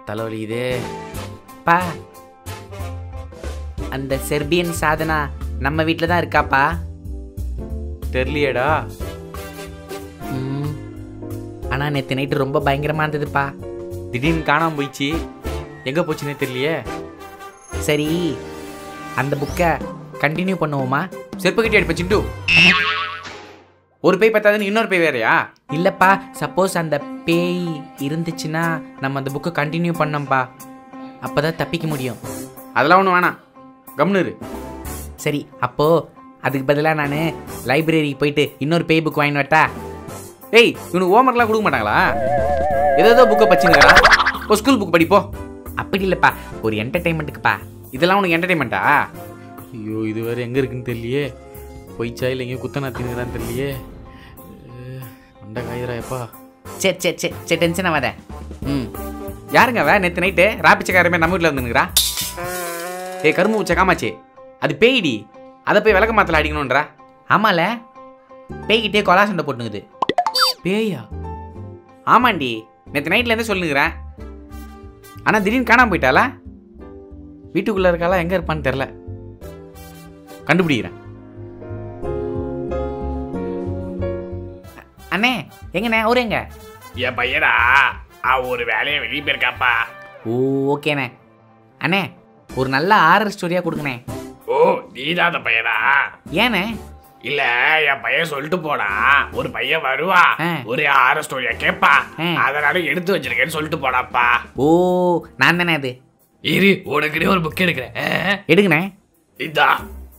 தலைவலி இது பா அந்த செர்பியன் சாதனா நம்ம வீட்டில் தான் இருக்காப்பா தெரியலையேடா ம் ஆனால் நேற்று நைட்டு ரொம்ப பயங்கரமாக இருந்ததுப்பா திடீர்னு காணாம போயிடுச்சு எங்கே போச்சுன்னே தெரியலையே சரி அந்த புக்கை கண்டினியூ பண்ணுவோமா செருப்பு கட்டி அடிப்ப சிண்டு ஒரு பேய் பத்தாதுன்னு இன்னொரு பேய் வேறயா இல்லைப்பா சப்போஸ் அந்த பேய் இருந்துச்சுன்னா நம்ம அந்த புக்கை கண்டினியூ பண்ணோம்ப்பா அப்போ தான் தப்பிக்க முடியும் அதெல்லாம் ஒன்றும் வேணாம் கம்னு இரு சரி அப்போது அதுக்கு பதிலாக நான் லைப்ரரிக்கு போயிட்டு இன்னொரு பேய் புக் வாங்கிட்டு வரட்டா ஏய் இவனுக்கு ஹோம்ஒர்க்லாம் கொடுக்க மாட்டாங்களா ஏதோ ஏதோ புக்கை பச்சுங்கிறா இப்போ ஸ்கூல் புக் படிப்போ அப்படி இல்லைப்பா ஒரு என்டர்டைன்மெண்ட்டுக்குப்பா இதெல்லாம் உனக்கு என்டர்டைன்மெண்ட்டா ஐயோ இது வேறு எங்கே இருக்குன்னு தெரியலையே போயிச்சா இல்லை எங்கேயும் குத்தனா தின்னுறான்னு தெரியலையே அஹ், அண்டை காயிராயப்பா சரி சரி சரி சரி டென்ஷன் ஆகாத ம் யாருங்க அவ நேற்று நைட்டு ராப்பிச்சக்காரமே நம்ம வீட்டில் வந்துனுக்குறா ஏய் கரும்பு பூச்சை காமாச்சி அது பேய்டி அதை போய் விளக்க மாத்தல அடிக்கணுன்றா ஆமால பேய்கிட்டே கொலா சண்டை போட்டுங்குது பேயா ஆமாண்டி நேற்று நைட்லேருந்தே சொல்லுங்கிறேன் ஆனால் திடீர்னு காணாம போயிட்டாளா வீட்டுக்குள்ளே இருக்காளா எங்கே இருப்பான்னு தெரில கண்டுபிடிக்கிறேன் அண்ணே எங்கண்ணே அவரு எங்க என் பையனா அவன் ஒரு வேலையை வெளியே போயிருக்காப்பா ஓ ஓகேண்ணே அண்ணே ஒரு நல்ல ஆர்ஆர் ஸ்டோரியாக கொடுங்கண்ணே ஓ நீதான் அந்த பையனா ஏண்ணே இல்ல என் பையன் சொல்லிட்டு போனா ஒரு பையன் வருவா ஆ. ஒரு ஆறு ஸ்டோரியா கேப்பா ஆ. அதனால எடுத்து வச்சிருக்கேன்னு சொல்லிட்டு போனாப்பா ஓ நான் தானே அது இரு உனக்குனே ஒரு புக் எடுக்கிறேன் ஆ, எடுங்கண்ணே இதா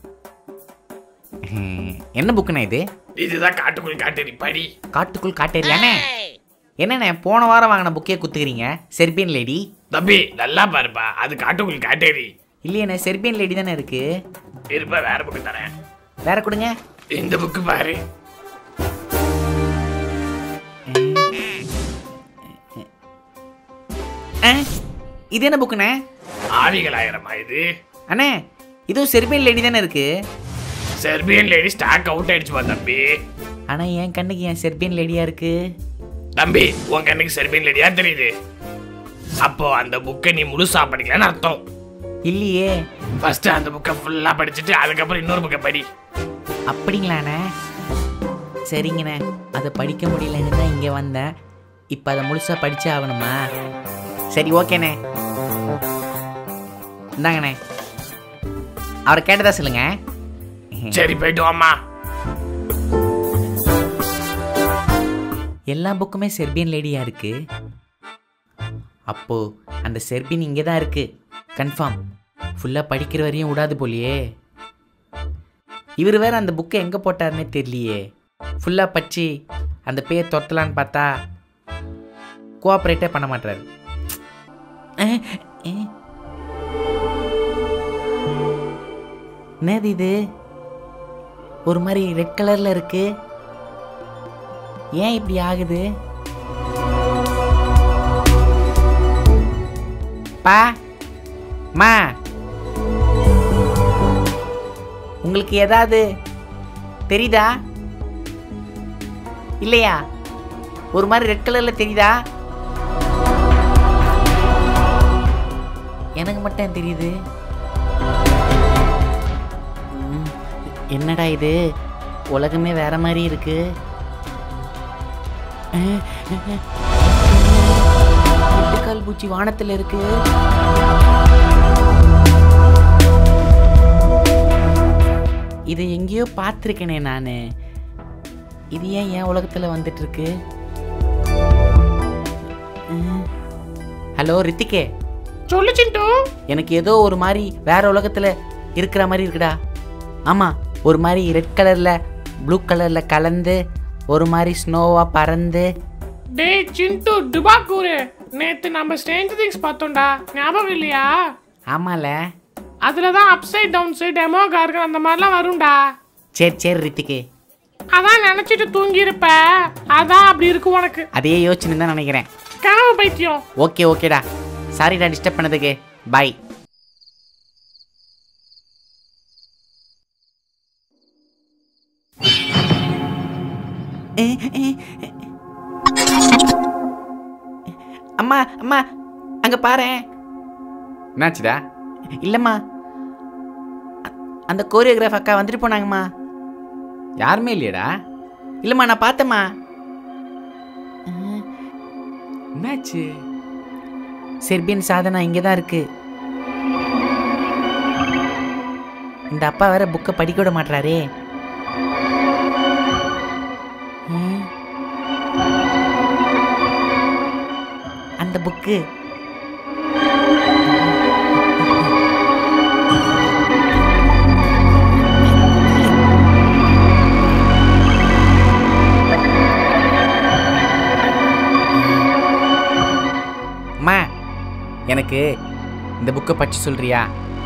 ஹம், என்ன புக்குண்ணே இது இதுதான் காட்டுக்குள் காட்டு படி காட்டுக்குள் காட்டேரியாண்ணே என்னண்ணே போன வாரம் வாங்கின புக்கே குத்துக்கிறீங்க செர்பியன் லேடி தம்பி நல்லா பாருப்பா அது காட்டுக்குள் காட்டேரி இல்லையண்ணே செர்பியன் லேடி தானே இருக்கு இருப்ப வேற புக்கு தரேன் வேற கொடுங்க இந்த புக்கு பாரு ஆ, இது என்ன புக்குண்ணே ஆவிகள் ஆயிரமா இது அண்ணே இதுவும் செர்பியன் லேடி தானே இருக்கு செர்பியன் லேடி ஸ்டாக் அவுட் ஆயிடுச்சுப்பா தம்பி ஆனா என் கண்ணுக்கு என் செர்பியன் லேடியா இருக்கு தம்பி உன் கண்ணுக்கு செர்பியன் லேடியா தெரியுது அப்போ அந்த புக்கை நீ முழுசா படிக்கலன்னு அர்த்தம் இல்லையே ஃபர்ஸ்ட் அந்த புக்கை ஃபுல்லா படிச்சுட்டு அதுக்கப்புறம் இன்னொரு புக்கை படி அப்படிங்களாண்ணே சரிங்கண்ணே அதை படிக்க முடியலன்னு தான் இங்கே வந்தேன் இப்போ அதை முழுசாக படிச்சே ஆகணுமா சரி ஓகேண்ணே இந்தாங்கண்ணே அவரை கேட்டதா சொல்லுங்க சரி போயிட்டு வாம்மா எல்லா புக்குமே செர்பியன் லேடியா இருக்கு அப்போ அந்த செர்பியன் இங்கே தான் இருக்கு கன்ஃபார்ம் ஃபுல்லாக படிக்கிற வரையும் விடாது போலியே இவர் வேற அந்த புக்கை எங்கே போட்டாருன்னே தெரியலையே ஃபுல்லாக படிச்சு அந்த பேர் தொத்தலான்னு பார்த்தா கோஆப்ரேட்டே பண்ண மாட்டாரு அஹ், அஹ். என்னது இது ஒரு மாதிரி ரெட் கலரில் இருக்கு ஏன் இப்படி ஆகுது பா மா உங்களுக்கு ஏதாவது தெரியுதா இல்லையா ஒரு மாதிரி ரெட் கலர்ல தெரியுதா எனக்கு மட்டும் தெரியுது ம், என்னடா இது உலகமே வேற மாதிரி இருக்கு எட்டுக்கால் பூச்சி வானத்துல இருக்கு இதை எங்கேயோ பார்த்துருக்கேனே நான் இது ஏன் என் உலகத்தில் வந்துட்டு இருக்கு ம். ஹலோ ரித்திகே சொல்லு சிண்டு எனக்கு ஏதோ ஒரு மாதிரி வேற உலகத்தில் இருக்கிற மாதிரி இருக்குடா ஆமாம் ஒரு மாதிரி ரெட் கலரில் ப்ளூ கலரில் கலந்து ஒரு மாதிரி ஸ்னோவாக பறந்து டேய் சிண்டு டுபாக்கூரு நேத்து நம்ம ஸ்ட்ரேஞ்ச் திங்ஸ் பார்த்தோம்டா ஞாபகம் இல்லையா ஆமால அதுல தான் அப்சைட் டவுன்ஸ் டெமோ கார்கன் அந்த மாதிரிலாம் வரும்டா சரி சரி ரித்திக்கு அதான் நினைச்சிட்டு தூங்கி இருப்ப அதான் அப்படி இருக்கு உனக்கு அதையே யோசிச்சுன்னு தான் நினைக்கிறேன் கனவு பைத்தியம் ஓகே ஓகேடா சாரிடா டிஸ்டர்ப் பண்ணதுக்கு பாய் அம்மா அம்மா அங்கே பாரேன் என்னாச்சுடா இல்லைம்மா அ- அந்த கோரியோகிராஃப் அக்கா வந்துட்டு போனாங்கம்மா யாருமே இல்லையடா இல்லைம்மா நான் பார்த்தேம்மா என்னாச்சு செர்பியன் சாதனா இங்கே தான் இருக்கு இந்த அப்பா வேற புக்கை படிக்க விட மாட்டாரே அந்த புக்கு அம்மா எனக்கு இந்த புக்கை படிச்சு சொல்றியா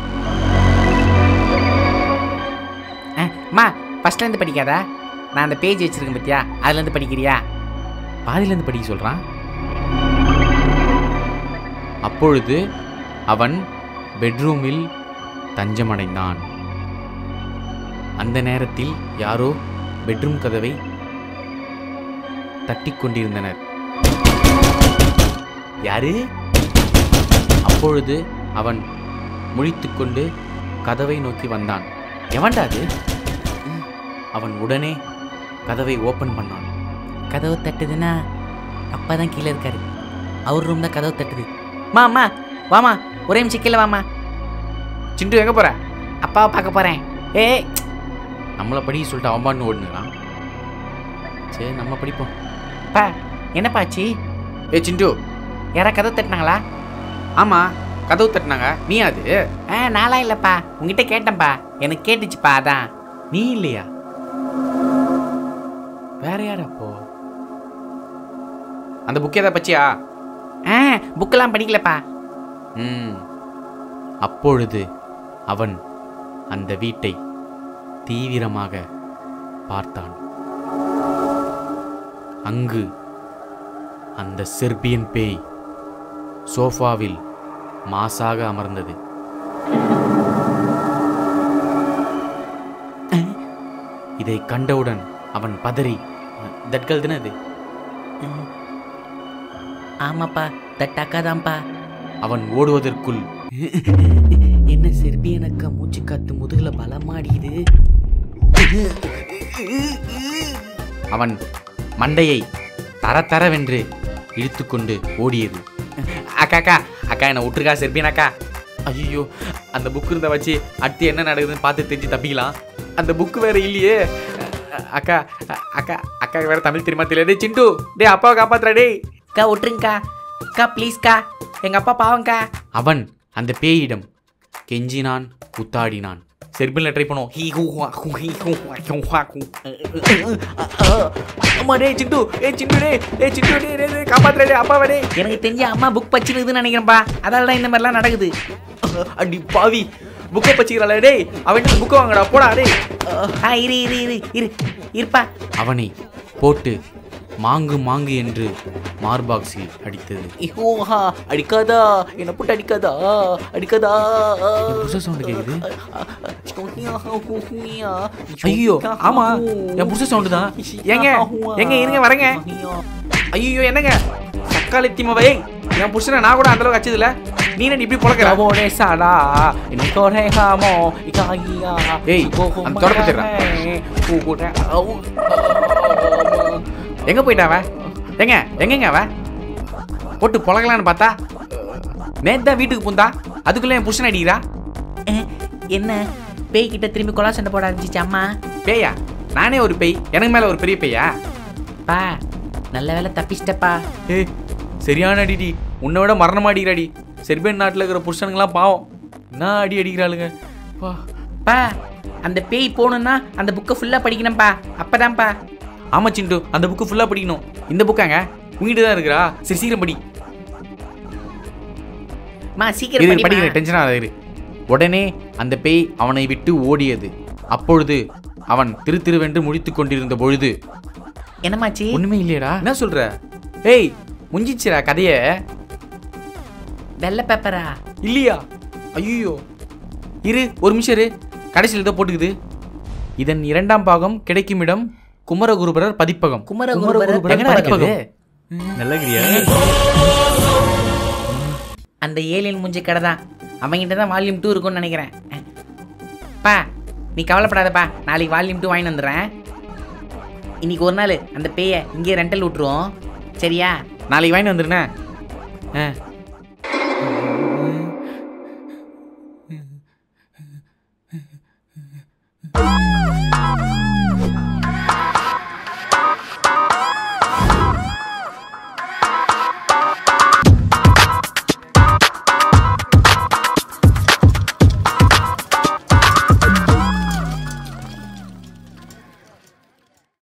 ஆ, அம்மா ஃபர்ஸ்ட்லேருந்து படிக்காதா நான் அந்த பேஜ் வச்சிருக்கேன் பத்தியா அதுலேருந்து படிக்கிறியா பாதியிலேருந்து படிக்க சொல்கிறான் அப்பொழுது அவன் பெட்ரூமில் தஞ்சமடைந்தான் அந்த நேரத்தில் யாரோ பெட்ரூம் கதவை தட்டிக் கொண்டிருந்தனர் யாரு அப்பொழுது அவன் முழித்துக்கொண்டு கதவை நோக்கி வந்தான் எவன்டா அது அவன் உடனே கதவை ஓபன் பண்ணான் கதவு தட்டுதுன்னா அப்பா தான் கீழே இருக்காரு அவர் ரூம் தான் கதவு தட்டுது மா அம்மா வாமா ஒரே நிமிஷம் கீழே வாமா சிண்டு எங்க போற அப்பாவை பார்க்க போகிறேன் ஏய் நம்மளை படிக்க சொல்லிட்டு அவன் பாட்டு ஓடுனுறான் சரி நம்ம படிப்போம் பா என்னப்பாச்சு ஏ சிண்டு யாரா கதவு தட்டினாங்களா ஆமா கதவு தட்டினாங்க நீ அது ஆ நாளா இல்லைப்பா உங்ககிட்ட கேட்டேன்ப்பா எனக்கு கேட்டுச்சுப்பா அதான் நீ இல்லையா வேற யார் அப்போ அந்த புக் ஏதாவது பச்சியா ஆ புக்கெல்லாம் படிக்கலப்பா ம் அப்பொழுது அவன் அந்த வீட்டை தீவிரமாக பார்த்தான் அங்கு அந்த செர்பியன் பேய் சோஃபாவில் மாசாக அமர்ந்தது இதை கண்டவுடன் அவன் பதறி தட்கள் தானே அது ஆமாப்பா தட்டாக்காதான்ப்பா அவன் ஓடுவதற்குள் என்ன செர்பியனக்கா மூச்சு காத்து முதுகுல பலமாடிது அவன் மண்டையை தர தரவென்று இழுத்துக்கொண்டு ஓடியது அக்கா அக்கா அக்கா என்னை விட்டுருக்கா செர்பியன் அக்கா ஐயோ அந்த புக் இருந்த வச்சு அடுத்து என்ன நடக்குதுன்னு பார்த்து தெரிஞ்சு தப்பிக்கலாம் அந்த புக்கு வேற இல்லையே அக்கா அக்கா அக்கா வேற தமிழ் தெரியுமா தெரியல டேய் சிண்டு டேய் அப்பாவை காப்பாத்துறா டேய் அக்கா விட்டுருங்கக்கா அக்கா ப்ளீஸ்க்கா எங்க அப்பா பாவம்க்கா அவன் அந்த பேயிடம் கெஞ்சினான் குத்தாடினான் செர்பியனில் ட்ரை பண்ணுவோம் ஹீ ஹூ ஹுவா ஹூ ஹீ ஹூ ஹுவா ஹூ ஹுவா ஹூ. அம்மா டேய் சிண்டு ஏய் சிண்டு டேய் ஏய் சிண்டு டேய் டேய், டேய் காப்பாத்துறா டேய் அப்பாவை டேய் எனக்கு தெரிஞ்ச அம்மா புக் படிச்சிருக்குதுன்னு நினைக்கிறேன்ப்பா அதனால தான் இந்த மாதிரிலாம் நடக்குது அடி பாவி புக்கை பச்சிக்கிறாளே டேய் அவன் புக்கை வாங்கடா போடா டேய் ஆ இரு இரு இரு இரு இருப்பா அவனை போட்டு மாங்கு மாங்கு என்று மார்பாக்ஸில் அடித்தது ஓஹா அடிக்காதா என்ன போட்டு அடிக்காதா அடிக்காதா என் புருஷ சவுண்டு கேக்குது ஐயோ ஆமா என் புருஷ சவுண்டு தான் ஏங்க எங்க இருங்க வரேங்க ஐயோ என்னங்க தக்காளி திமவை என் புருஷனை நான் கூட அந்த அளவுக்கு அச்சதில்ல நீ என்ன இப்படி பொழக்கிற Amore sarà il cuore amo i caia ஏய், அந்த தொடப்பை தர்றா. எங்க போயிட்டா அவ எங்க எங்கங்க அவ போட்டு பொழக்கலான்னு பார்த்தா நேத்து தான் வீட்டுக்கு பூந்தா அதுக்குள்ள என் புருஷன் அடிக்கிறா என்ன பேய் கிட்ட திரும்பி கொலா சண்டை போட ஆரம்பிச்சிச்சு அம்மா பேயா நானே ஒரு பேய் எனக்கு மேல ஒரு பெரிய பேயா பா நல்ல வேலை தப்பிச்சிட்டப்பா ஏய் சரியான அடிடி உன்னை விட மரணமா அடிக்கிறாடி செர்பியன் நாட்டில் இருக்கிற புருஷனுங்களாம் பாவம் என்ன அடி அடிக்கிறாளுங்க பா பா அந்த பேய் போகணும்னா அந்த புக்கை ஃபுல்லாக படிக்கணும்ப்பா அப்பதான்ப்பா ஆமா சிண்டு அந்த புக்கு ஃபுல்லாக படிக்கணும் இந்த புக்காங்க உங்ககிட்ட தான் இருக்கிறா சரி சீக்கிரம் படி மா இரு சீக்கிரம் படிக்கிறேன் படிக்கிறேன் டென்ஷனாக இரு உடனே அந்த பேய் அவனை விட்டு ஓடியது அப்பொழுது அவன் திரு திருவென்று முழித்துக் கொண்டிருந்த பொழுது என்னமாச்சு ஒண்ணுமே இல்லையடா என்ன சொல்ற ஏய் முஞ்சிச்சுடா கதைய வெள்ளை பேப்பரா இல்லையா ஐயோ இரு ஒரு நிமிஷம் இரு கடைசியில் ஏதோ போட்டுக்குது இதன் இரண்டாம் பாகம் கிடைக்கும் இடம் குமரகுருபரர் பதிப்பகம் குமரகுருபரர் எங்கடா பதிப்பகம்? இருக்குது நல்லகிரியா அந்த ஏலியன் மூஞ்சி கடை தான் அவங்ககிட்ட தான் வால்யூம் டூ இருக்கும்னு நினைக்கிறேன் பா நீ கவலைப்படாதப்பா நாளைக்கு வால்யூம் டூ வாங்கி வந்துடுறேன் இன்னைக்கு ஒரு நாள் அந்த பேயை இங்கேயே ரெண்டல் விட்ருவோம் சரியா நாளைக்கு வாங்கி வந்துருண்ணே ஆ